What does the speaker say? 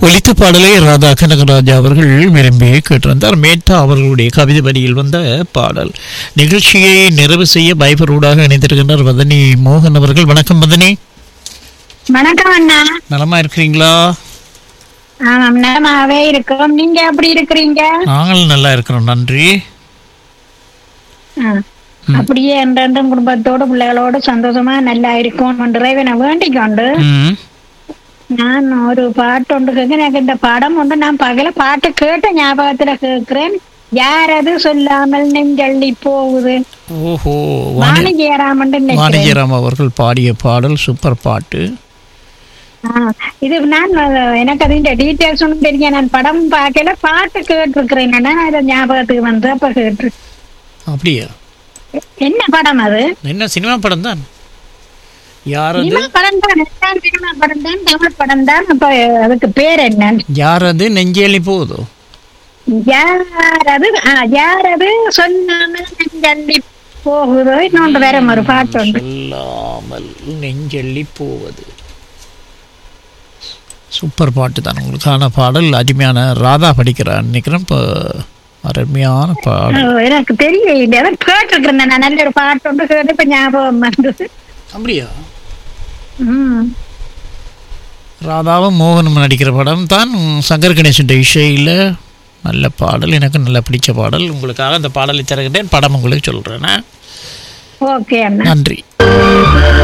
ஒலித்த பாடலை ராதா கனகராஜா அவர்கள் விரும்பி கேட்டிருந்தார் மேத்தா அவர்களுடைய கவிதை வரியில் வந்த பாடல் நிகழ்ச்சியை நிறைவு செய்ய பைபரோடாக இணைந்திருக்கின்றார் வதனி மோகன் அவர்கள் வணக்கம் வதனி வணக்கம் அண்ணா நலமா இருக்கிறீங்களா ஆமாம் நலமாவே இருக்கோம் நீங்க எப்படி இருக்கிறீங்க நாங்கள் நல்லா இருக்கிறோம் நன்றி ஆ, அப்படியே என்றென்றும் குடும்பத்தோடு பிள்ளைகளோடு சந்தோஷமா நல்லா இருக்கும் இறைவனை வேண்டிக் கொண்டு ம் நான் ஒரு பாட்டு ஒன்று கேட்க எனக்கு இந்த படம் ஒன்று நான் பகல பாட்டு கேட்ட ஞாபகத்துல கேட்கிறேன் யார் அது சொல்லாமல் நெஞ்சள்ளி போகுது ஓஹோ வாணி வாணி ஜெயராமன் நினைக்கிறேன் வாணிஜராம் அவர்கள் பாடிய பாடல் சூப்பர் பாட்டு ஆ, இது நான் அஹ், எனக்கு அதிന്റെ டீட்டெயில்ஸ் ஒன்றும் தெரியும் நான் படம் பார்க்கல பாட்டு கேட்டிருக்கிறேன் அதை ஞாபகத்துக்கு வந்து அப்ப கேட்டு அப்படியா என்ன படம் அது என்ன சினிமா படம் தான் யார் அது சினிமா படம் தான் எல்லாம் சினிமா படம் தான் தமிழ் படம் தான் அப்ப அதுக்கு பேர் என்ன யார் அது நெஞ்சேலி போகுதோ யார் அது ஆ, யார் அது சொல்லாமல் நெஞ்சள்ளி போகுதோ இன்னொன்று வேற ஒரு பாட்டு உண்டு சொல்லாமல் நெஞ்செள்ளி போவது சூப்பர் பாட்டு தான் உங்களுக்கான பாடல் அருமையான ராதா படிக்கிறார் நினைக்கிறேன் இப்போ அருமையான பாடல் ஓ, எனக்கு தெரியல அதான் கேட்டிருக்கிறேன் நான் நல்ல ஒரு பாட்டு ஒன்று கேட்டு இப்ப ஞாபகம் வந்தது அப்படியா ம் ராதாவும் மோகனும் நடிக்கிற படம் தான் சங்கர் கணேசன் இசையில் நல்ல பாடல் எனக்கு நல்ல பிடிச்ச பாடல் உங்களுக்காக அந்த பாடலை தருகின்றேன் படம் உங்களுக்கு சொல்கிறேன் ஓகே அண்ணா நன்றி